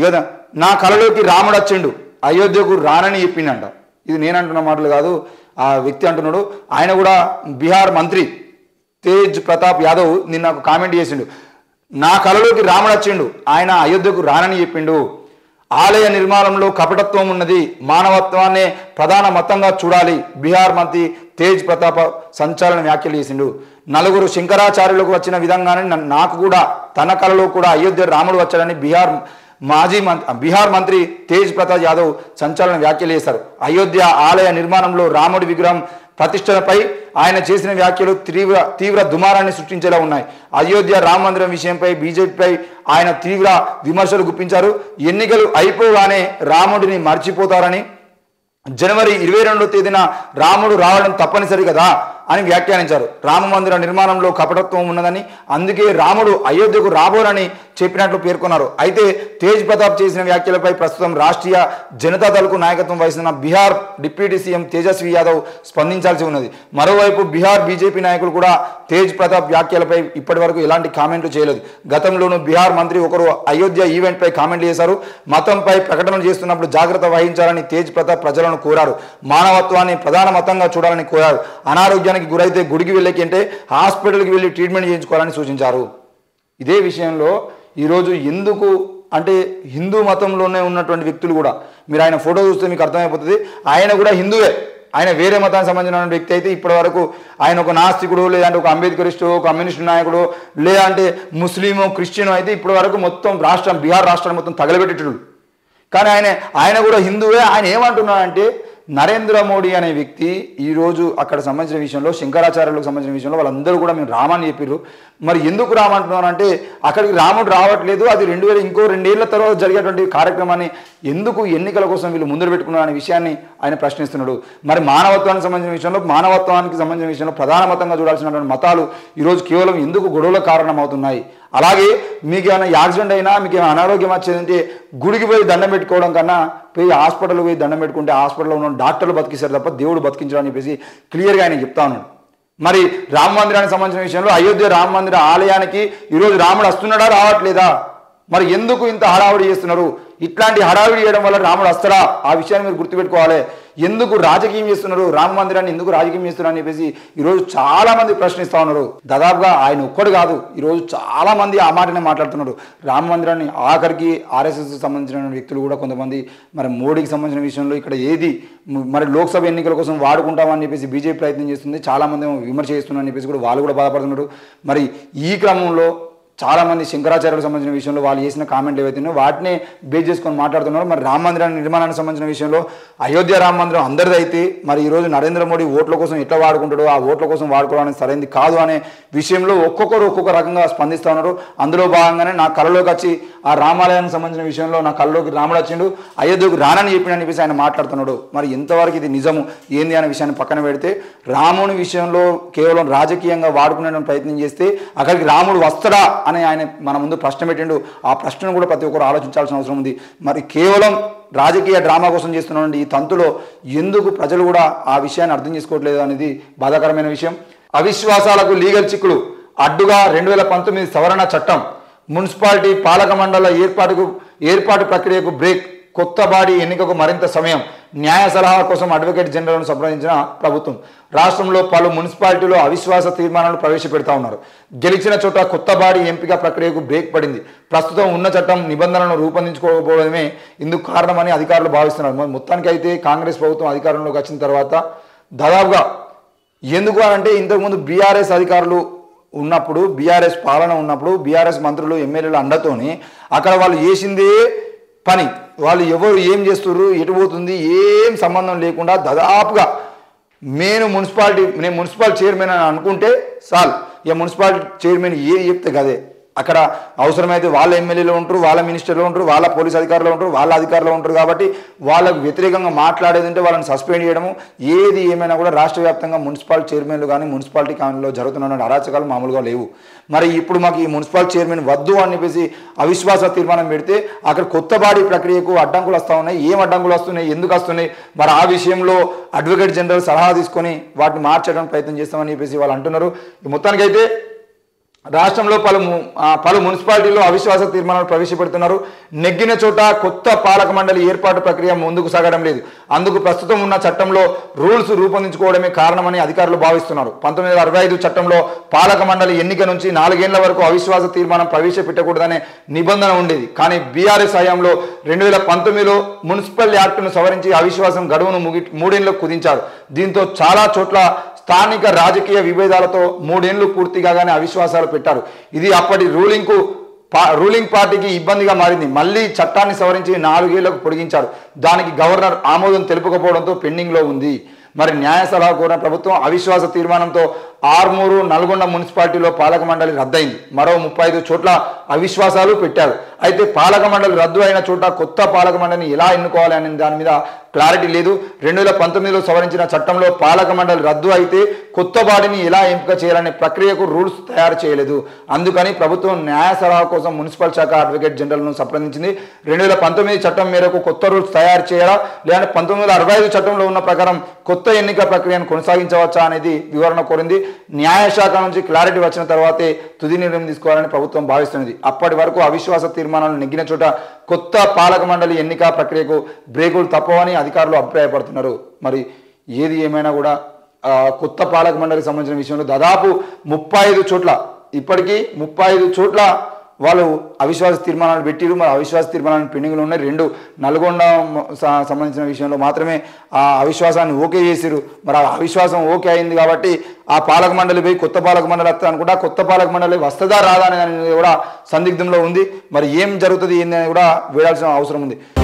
ఇక నా కలలోకి రాముడు వచ్చిండు అయోధ్యకు రానని చెప్పిండంట ఇది నేను అంటున్న మాటలు కాదు ఆ వ్యక్తి అంటున్నాడు ఆయన కూడా బీహార్ మంత్రి తేజ్ ప్రతాప్ యాదవ్ నిన్న ఒక కామెంట్ చేసిండు నా కలలోకి రాముడు వచ్చిండు ఆయన అయోధ్యకు రానని చెప్పిండు ఆలయ నిర్మాణంలో కపటత్వం ఉన్నది మానవత్వాన్నే ప్రధాన మతంగా చూడాలి బీహార్ మంత్రి తేజ్ ప్రతాప్ సంచలన వ్యాఖ్యలు చేసిండు నలుగురు శంకరాచార్యులకు వచ్చిన విధంగానే నన్ను- నాకు కూడా తన కలలో కూడా అయోధ్య రాముడు వచ్చాడని బీహార్ మాజీ మంత్రి బీహార్ మంత్రి తేజ్ ప్రతాప్ యాదవ్ సంచలన వ్యాఖ్యలు చేశారు అయోధ్య ఆలయ నిర్మాణంలో రాముడి విగ్రహం ప్రతిష్టపై ఆయన చేసిన వ్యాఖ్యలు తీవ్ర తీవ్ర దుమారాన్ని సృష్టించేలా ఉన్నాయి అయోధ్య రామ మందిరం విషయంపై బీజేపీపై ఆయన తీవ్ర విమర్శలు గుప్పించారు ఎన్నికలు అయిపోగానే రాముడిని మర్చిపోతారని జనవరి ఇరవై రెండో తేదీన రాముడు రావడం తప్పనిసరి కదా అని వ్యాఖ్యానించారు రామ మందిర నిర్మాణంలో కపటత్వం ఉన్నదని అందుకే రాముడు అయోధ్యకు రాబోరని చెప్పినట్లు పేర్కొన్నారు అయితే తేజ్ ప్రతాప్ చేసిన వ్యాఖ్యలపై ప్రస్తుతం రాష్ట్రీయ జనతా దళకు నాయకత్వం వహిస్తున్న బీహార్ డిప్యూటీ సీఎం తేజస్వి యాదవ్ స్పందించాల్సి ఉన్నది మరోవైపు బీహార్ బీజేపీ నాయకులు కూడా తేజ్ ప్రతాప్ వ్యాఖ్యలపై ఇప్పటి వరకు ఎలాంటి కామెంట్లు చేయలేదు గతంలోనూ బీహార్ మంత్రి ఒకరు అయోధ్య ఈవెంట్పై కామెంట్లు చేశారు మతంపై ప్రకటనలు చేస్తున్నప్పుడు జాగ్రత్త వహించాలని తేజ్ ప్రతాప్ ప్రజలను కోరారు మానవత్వాన్ని ప్రధాన మతంగా చూడాలని కోరారు అనారోగ్యానికి గురైతే గుడికి వెళ్ళకి అంటే హాస్పిటల్కి వెళ్ళి ట్రీట్మెంట్ చేయించుకోవాలని సూచించారు ఇదే విషయంలో ఈరోజు ఎందుకు అంటే హిందూ మతంలోనే ఉన్నటువంటి వ్యక్తులు కూడా మీరు ఆయన ఫోటో చూస్తే మీకు అర్థమైపోతుంది ఆయన కూడా హిందువే ఆయన వేరే మతానికి సంబంధించిన వ్యక్తి అయితే ఇప్పటి వరకు ఆయన ఒక నాస్తికుడు లేదంటే ఒక అంబేద్కరిస్టు ఒక కమ్యూనిస్ట్ నాయకుడు లేదంటే ముస్లిము క్రిస్టియన్ అయితే ఇప్పటి వరకు మొత్తం రాష్ట్రం బీహార్ రాష్ట్రం మొత్తం తగలబెట్టేటోడు కానీ ఆయన ఆయన కూడా హిందువే ఆయన ఏమంటున్నాడంటే నరేంద్ర మోడీ అనే వ్యక్తి ఈరోజు అక్కడ సంబంధించిన విషయంలో శంకరాచార్యులకు సంబంధించిన విషయంలో వాళ్ళందరూ కూడా మేము రామని చెప్పారు మరి ఎందుకు రామంటున్నారంటే అక్కడికి రాముడు రావట్లేదు అది రెండు వేల ఇంకో రెండేళ్ల తర్వాత జరిగేటువంటి కార్యక్రమాన్ని ఎందుకు ఎన్నికల కోసం వీళ్ళు ముందర పెట్టుకున్నారు అనే విషయాన్ని ఆయన ప్రశ్నిస్తున్నాడు మరి మానవత్వానికి సంబంధించిన విషయంలో మానవత్వానికి సంబంధించిన విషయంలో ప్రధాన మతంగా చూడాల్సినటువంటి మతాలు ఈరోజు కేవలం ఎందుకు గొడవలకు కారణమవుతున్నాయి అలాగే మీకు ఏమైనా యాక్సిడెంట్ అయినా మీకు ఏమైనా అనారోగ్యం వచ్చేదంటే గుడికి పోయి దండం పెట్టుకోవడం కన్నా పోయి హాస్పిటల్ పోయి దండం పెట్టుకుంటే హాస్పిటల్లో ఉన్న డాక్టర్లు బతికిస్తారు తప్ప దేవుడు బతికించడం అని చెప్పేసి క్లియర్గా ఆయన చెప్తా ఉన్నాడు మరి రామ మందిరానికి సంబంధించిన విషయంలో అయోధ్య రామ మందిర ఆలయానికి ఈరోజు రాముడు వస్తున్నాడా రావట్లేదా మరి ఎందుకు ఇంత హడావుడి చేస్తున్నారు ఇట్లాంటి హడావిడి చేయడం వల్ల రాముడు వస్తాడా ఆ విషయాన్ని మీరు గుర్తుపెట్టుకోవాలి ఎందుకు రాజకీయం చేస్తున్నారు రామ మందిరాన్ని ఎందుకు రాజకీయం చేస్తున్నారు అని చెప్పేసి ఈరోజు చాలా మంది ప్రశ్నిస్తా ఉన్నారు దాదాపుగా ఆయన ఒక్కడు కాదు ఈరోజు చాలా మంది ఆ మాటనే మాట్లాడుతున్నారు రామ మందిరాన్ని ఆఖరికి ఆర్ఎస్ఎస్ సంబంధించిన వ్యక్తులు కూడా కొంతమంది మరి మోడీకి సంబంధించిన విషయంలో ఇక్కడ ఏది మ- మరి లోక్సభ ఎన్నికల కోసం వాడుకుంటామని చెప్పేసి బీజేపీ ప్రయత్నం చేస్తుంది చాలా మంది ఏమో విమర్శ చేస్తున్నారని చెప్పేసి కూడా వాళ్ళు కూడా బాధపడుతున్నారు మరి ఈ క్రమంలో చాలా మంది శంకరాచార్యులకు సంబంధించిన విషయంలో వాళ్ళు చేసిన కామెంట్లు ఏవైతే ఉన్నాయో వాటినే బేస్ చేసుకొని మాట్లాడుతున్నారు మరి రామ మందిరాన్ని నిర్మాణానికి సంబంధించిన విషయంలో అయోధ్య రామ మందిరం అందరిది అయితే మరి ఈరోజు నరేంద్ర మోడీ ఓట్ల కోసం ఎట్లా వాడుకుంటాడో ఆ ఓట్ల కోసం వాడుకోవడానికి సరైనది కాదు అనే విషయంలో ఒక్కొక్కరు ఒక్కొక్క రకంగా స్పందిస్తూ ఉన్నారు అందులో భాగంగానే నా కళలోకి వచ్చి ఆ రామాలయానికి సంబంధించిన విషయంలో నా కళ్ళలోకి రాముడు వచ్చిండు అయోధ్యకు రానని చెప్పిన చెప్పేసి ఆయన మాట్లాడుతున్నాడు మరి ఎంతవరకు ఇది నిజము ఏంది అనే విషయాన్ని పక్కన పెడితే రాముని విషయంలో కేవలం రాజకీయంగా వాడుకునే ప్రయత్నం చేస్తే అక్కడికి రాముడు వస్తాడా అని ఆయన మన ముందు ప్రశ్న పెట్టిండు ఆ ప్రశ్నను కూడా ప్రతి ఒక్కరు ఆలోచించాల్సిన అవసరం ఉంది మరి కేవలం రాజకీయ డ్రామా కోసం చేస్తున్నటువంటి ఈ తంతులో ఎందుకు ప్రజలు కూడా ఆ విషయాన్ని అర్థం చేసుకోవట్లేదు అనేది బాధాకరమైన విషయం అవిశ్వాసాలకు లీగల్ చిక్కులు అడ్డుగా రెండు వేల పంతొమ్మిది సవరణ చట్టం మున్సిపాలిటీ పాలక మండల ఏర్పాటుకు ఏర్పాటు ప్రక్రియకు బ్రేక్ కొత్త బాడీ ఎన్నికకు మరింత సమయం న్యాయ సలహా కోసం అడ్వకేట్ జనరల్ను సంప్రదించిన ప్రభుత్వం రాష్ట్రంలో పలు మున్సిపాలిటీలో అవిశ్వాస తీర్మానాలు ప్రవేశపెడతా ఉన్నారు గెలిచిన చోట కొత్త బాడీ ఎంపిక ప్రక్రియకు బ్రేక్ పడింది ప్రస్తుతం ఉన్న చట్టం నిబంధనలను రూపొందించుకోకపోవడమే ఇందుకు కారణమని అధికారులు భావిస్తున్నారు మరి మొత్తానికి అయితే కాంగ్రెస్ ప్రభుత్వం అధికారంలోకి వచ్చిన తర్వాత దాదాపుగా ఎందుకు అని అంటే ఇంతకుముందు బీఆర్ఎస్ అధికారులు ఉన్నప్పుడు బీఆర్ఎస్ పాలన ఉన్నప్పుడు బీఆర్ఎస్ మంత్రులు ఎమ్మెల్యేల అండతోని అక్కడ వాళ్ళు చేసిందే పని వాళ్ళు ఎవరు ఏం చేస్తున్నారు ఎటు పోతుంది ఏం సంబంధం లేకుండా దాదాపుగా నేను మున్సిపాలిటీ నేను మున్సిపల్ చైర్మన్ అని అనుకుంటే చాలు ఇక మున్సిపాలిటీ చైర్మన్ ఏ చెప్తే కదే అక్కడ అవసరమైతే వాళ్ళ ఎమ్మెల్యేలు ఉంటారు వాళ్ళ మినిస్టర్లు ఉంటారు వాళ్ళ పోలీస్ అధికారులు ఉంటారు వాళ్ళ అధికారులు ఉంటారు కాబట్టి వాళ్ళకు వ్యతిరేకంగా మాట్లాడేది ఉంటే వాళ్ళని సస్పెండ్ చేయడము ఏది ఏమైనా కూడా రాష్ట్ర వ్యాప్తంగా మున్సిపల్ చైర్మన్లు కానీ మున్సిపాలిటీ కాలనీలో జరుగుతున్న అరాచకాలు మామూలుగా లేవు మరి ఇప్పుడు మాకు ఈ మున్సిపల్ చైర్మన్ వద్దు అని చెప్పేసి అవిశ్వాస తీర్మానం పెడితే అక్కడ కొత్త బాడీ ప్రక్రియకు అడ్డంకులు వస్తూ ఉన్నాయి ఏం అడ్డంకులు వస్తున్నాయి ఎందుకు వస్తున్నాయి మరి ఆ విషయంలో అడ్వకేట్ జనరల్ సలహా తీసుకొని వాటిని మార్చడానికి ప్రయత్నం చేస్తామని చెప్పేసి వాళ్ళు అంటున్నారు ఈ మొత్తానికైతే రాష్ట్రంలో పలు ము- ఆ, పలు మున్సిపాలిటీల్లో అవిశ్వాస తీర్మానాలు ప్రవేశపెడుతున్నారు నెగ్గిన చోట కొత్త పాలక మండలి ఏర్పాటు ప్రక్రియ ముందుకు సాగడం లేదు అందుకు ప్రస్తుతం ఉన్న చట్టంలో రూల్స్ రూపొందించుకోవడమే కారణమని అధికారులు భావిస్తున్నారు పంతొమ్మిది వందల అరవై ఐదు చట్టంలో పాలక మండలి ఎన్నిక నుంచి నాలుగేళ్ల వరకు అవిశ్వాస తీర్మానం ప్రవేశపెట్టకూడదనే నిబంధన ఉండేది కానీ బీఆర్ఎస్ హయాంలో రెండు వేల పంతొమ్మిదిలో మున్సిపల్ యాక్టును సవరించి అవిశ్వాసం గడువును ముగి మూడేళ్లకు కుదించారు దీంతో చాలా చోట్ల స్థానిక రాజకీయ విభేదాలతో మూడేళ్లు పూర్తి కాగానే అవిశ్వాసాలు పెట్టారు ఇది అప్పటి రూలింగ్కు పా రూలింగ్ పార్టీకి ఇబ్బందిగా మారింది మళ్ళీ చట్టాన్ని సవరించి నాలుగేళ్లకు పొడిగించారు దానికి గవర్నర్ ఆమోదం తెలుపకపోవడంతో పెండింగ్లో ఉంది మరి న్యాయ సలహా కోరిన ప్రభుత్వం అవిశ్వాస తీర్మానంతో ఆర్మూరు నల్గొండ మున్సిపాలిటీలో పాలక మండలి రద్దయింది మరో ముప్పై ఐదు చోట్ల అవిశ్వాసాలు పెట్టారు అయితే పాలక మండలి రద్దు అయిన చోట కొత్త పాలక మండలిని ఎలా ఎన్నుకోవాలి అనే దాని మీద క్లారిటీ లేదు రెండు వేల పంతొమ్మిదిలో సవరించిన చట్టంలో పాలక మండలి రద్దు అయితే కొత్త బాడీని ఎలా ఎంపిక చేయాలనే ప్రక్రియకు రూల్స్ తయారు చేయలేదు అందుకని ప్రభుత్వం న్యాయ సలహా కోసం మున్సిపల్ శాఖ అడ్వకేట్ జనరల్ను సంప్రదించింది రెండు వేల పంతొమ్మిది చట్టం మేరకు కొత్త రూల్స్ తయారు చేయాలా లేదంటే పంతొమ్మిది వందల అరవై ఐదు చట్టంలో ఉన్న ప్రకారం కొత్త ఎన్నిక ప్రక్రియను కొనసాగించవచ్చా అనేది వివరణ కోరింది న్యాయశాఖ నుంచి క్లారిటీ వచ్చిన తర్వాతే తుది నిర్ణయం తీసుకోవాలని ప్రభుత్వం భావిస్తున్నది అప్పటి వరకు అవిశ్వాస తీర్మానాలు నెగ్గిన చోట కొత్త పాలక మండలి ఎన్నిక ప్రక్రియకు బ్రేకులు తప్పవని అధికారులు అభిప్రాయపడుతున్నారు మరి ఏది ఏమైనా కూడా ఆ, కొత్త పాలక మండలికి సంబంధించిన విషయంలో దాదాపు ముప్పై ఐదు చోట్ల ఇప్పటికీ ముప్పై ఐదు చోట్ల వాళ్ళు అవిశ్వాస తీర్మానాలు పెట్టిరు మరి అవిశ్వాస తీర్మానాలు పెండింగ్లో ఉన్నాయి రెండు నల్గొండ మ- స- సంబంధించిన విషయంలో మాత్రమే ఆ అవిశ్వాసాన్ని ఓకే చేసిరు మరి ఆ అవిశ్వాసం ఓకే అయింది కాబట్టి ఆ పాలక మండలి పోయి కొత్త పాలక మండలి వస్తా అనుకుంటా కొత్త పాలక మండలి వస్తుందా రాదా అనేది కూడా సందిగ్ధంలో ఉంది మరి ఏం జరుగుతుంది ఏంది అనేది కూడా వేయాల్సిన అవసరం ఉంది